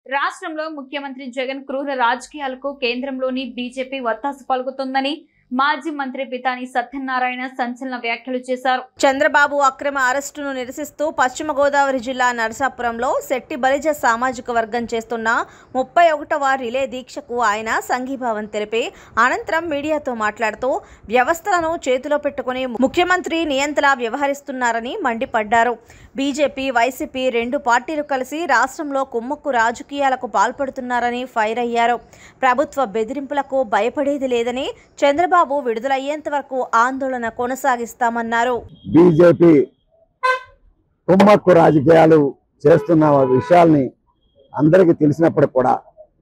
రాష్ట్రంలో ముఖ్యమంత్రి జగన్ క్రూర రాజకీయాలకు కేంద్రంలోని బీజేపీ వత్తాసు పలుకుతుందని మాజీ మంత్రి పితాని సత్యనారాయణ సంచలన వ్యాఖ్యలు చేశారు చంద్రబాబు అక్రమ అరెస్టును నిరసిస్తూ పశ్చిమ గోదావరి జిల్లా నరసాపురంలో శెట్టి బలిజ సామాజిక వర్గం చేస్తున్న ముప్పై ఒకటవ రిలే దీక్షకు ఆయన సంఘీభావం తెలిపి అనంతరం మీడియాతో మాట్లాడుతూ వ్యవస్థలను చేతిలో పెట్టుకుని ముఖ్యమంత్రి నియంతలా వ్యవహరిస్తున్నారని మండిపడ్డారు బీజేపీ వైసీపీ రెండు పార్టీలు కలిసి రాష్ట్రంలో కుమ్మక్కు రాజకీయాలకు పాల్పడుతున్నారని ఫైర్ అయ్యారు ప్రభుత్వ బెదిరింపులకు భయపడేది లేదని చంద్రబాబు విడుదలయ్యేంత వరకు ఆందోళన కొనసాగిస్తామన్నారు బీజేపీ కుమ్మక్కు రాజకీయాలు చేస్తున్న విషయాల్ని అందరికీ తెలిసినప్పుడు కూడా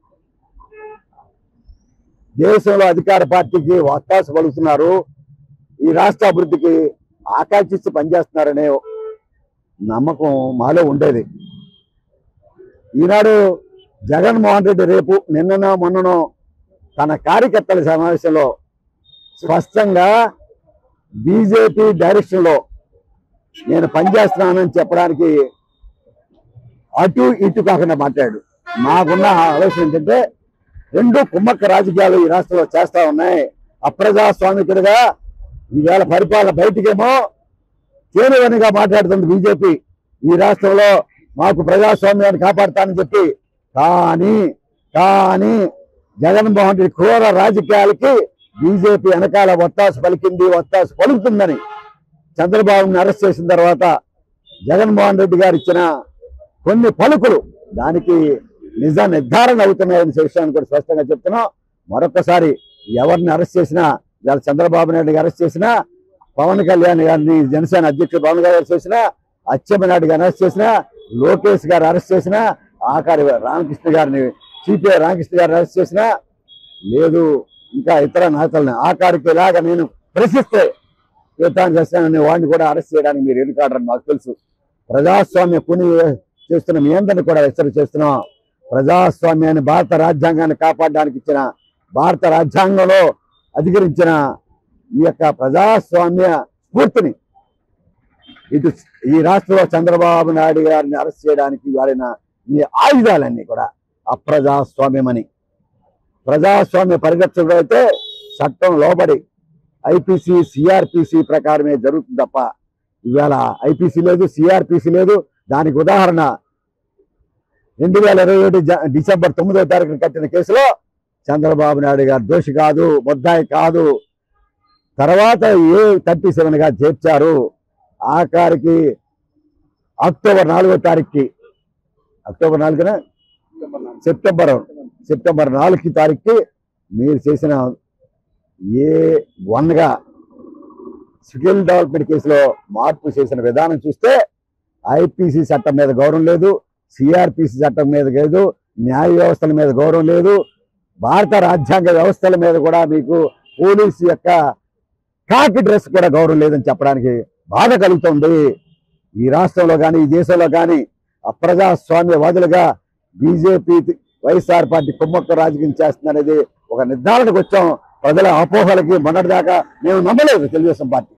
దేశంలో అధికార పార్టీకి వత్తాసు పలుకుతున్నారు ఈ రాష్ట్ర అభివృద్ధికి ఆకాంక్షించి పనిచేస్తున్నారనే నమ్మకం మాలో ఉండేది ఈనాడు జగన్మోహన్ రెడ్డి రేపు నిన్ననో మొన్ననో తన కార్యకర్తల సమావేశంలో స్పష్టంగా బీజేపీ డైరెక్షన్లో నేను పనిచేస్తున్నానని చెప్పడానికి అటు ఇటు కాకుండా మాట్లాడు మాకున్న ఆలోచన ఏంటంటే రెండు కుమ్మక్క రాజకీయాలు ఈ రాష్ట్రంలో చేస్తా ఉన్నాయి అప్రజాస్వామికుడిగా ఈవేళ పరిపాలన బయటికేమో తేలివనిగా మాట్లాడుతుంది బీజేపీ ఈ రాష్ట్రంలో మాకు ప్రజాస్వామ్యాన్ని కాపాడుతానని చెప్పి కానీ కానీ జగన్మోహన్ రెడ్డి క్రూర రాజకీయాలకి బీజేపీ వెనకాల ఒత్తాసు పలికింది ఒత్తాసు పలుకుతుందని చంద్రబాబుని అరెస్ట్ చేసిన తర్వాత జగన్మోహన్ రెడ్డి గారు ఇచ్చిన కొన్ని పలుకులు దానికి నిజ నిర్ధారణ అవుతున్నాయని విషయాన్ని కూడా స్పష్టంగా చెప్తున్నాం మరొకసారి ఎవరిని అరెస్ట్ చేసినా ఇవాళ చంద్రబాబు నాయుడు గారు అరెస్ట్ చేసినా పవన్ కళ్యాణ్ గారిని జనసేన అధ్యక్షుడు పవన్ గారు అరెస్ట్ చేసినా అచ్చెన్నాయుడు గారిని అరెస్ట్ చేసినా లోకేష్ గారు అరెస్ట్ చేసినా ఆఖరి రామకృష్ణ గారిని సిపిఐ రామకృష్ణ గారిని అరెస్ట్ చేసినా లేదు ఇంకా ఇతర నేతల్ని ఆఖరికి ఇలాగా నేను ప్రశ్నిస్తే యుద్ధాన్ని చేస్తానని వాడిని కూడా అరెస్ట్ చేయడానికి మీరు ఎన్నికాడరని మాకు తెలుసు ప్రజాస్వామ్య కుని చేస్తున్న మీ అందరిని కూడా హెచ్చరిక చేస్తున్నాం ప్రజాస్వామ్యాన్ని భారత రాజ్యాంగాన్ని కాపాడడానికి ఇచ్చిన భారత రాజ్యాంగంలో అధికరించిన ఈ యొక్క ప్రజాస్వామ్య స్ఫూర్తిని ఇటు ఈ రాష్ట్రంలో చంద్రబాబు నాయుడు గారిని అరెస్ట్ చేయడానికి వాడిన ఈ ఆయుధాలన్నీ కూడా అప్రజాస్వామ్యమని ప్రజాస్వామ్య పరిరక్షకుడు అయితే చట్టం లోబడి ఐపీసీ సిఆర్పిసి ప్రకారమే జరుగుతుంది తప్ప ఇవాళ ఐపీసీ లేదు సిఆర్పిసి లేదు దానికి ఉదాహరణ రెండు వేల ఇరవై ఒకటి జ- డిసెంబర్ తొమ్మిదవ తారీఖున కట్టిన కేసులో చంద్రబాబు నాయుడు గారు దోషి కాదు ముద్దాయి కాదు తర్వాత ఏ థర్టీ సెవెన్ గా చేర్చారు ఆఖరికి అక్టోబర్ నాలుగో తారీఖుకి అక్టోబర్ నాలుగున సెప్టెంబర్ సెప్టెంబర్ నాలుగు తారీఖుకి మీరు చేసిన ఏ వన్గా స్కిల్ డెవలప్మెంట్ కేసులో మార్పు చేసిన విధానం చూస్తే ఐపీసీ చట్టం మీద గౌరవం లేదు సిఆర్పిసి చట్టం మీద లేదు న్యాయ వ్యవస్థల మీద గౌరవం లేదు భారత రాజ్యాంగ వ్యవస్థల మీద కూడా మీకు పోలీసు యొక్క కాకి డ్రెస్ కూడా గౌరవం లేదని చెప్పడానికి బాధ కలుగుతుంది ఈ రాష్ట్రంలో కానీ ఈ దేశంలో కానీ అప్రజాస్వామ్యవాదులుగా బీజేపీ వైఎస్ఆర్ పార్టీ కుమ్మక్క రాజకీయం చేస్తుందనేది ఒక నిర్ధారణకు వచ్చాం ప్రజల అపోహలకి మొన్నటిదాకా మేము నమ్మలేదు తెలుగుదేశం పార్టీ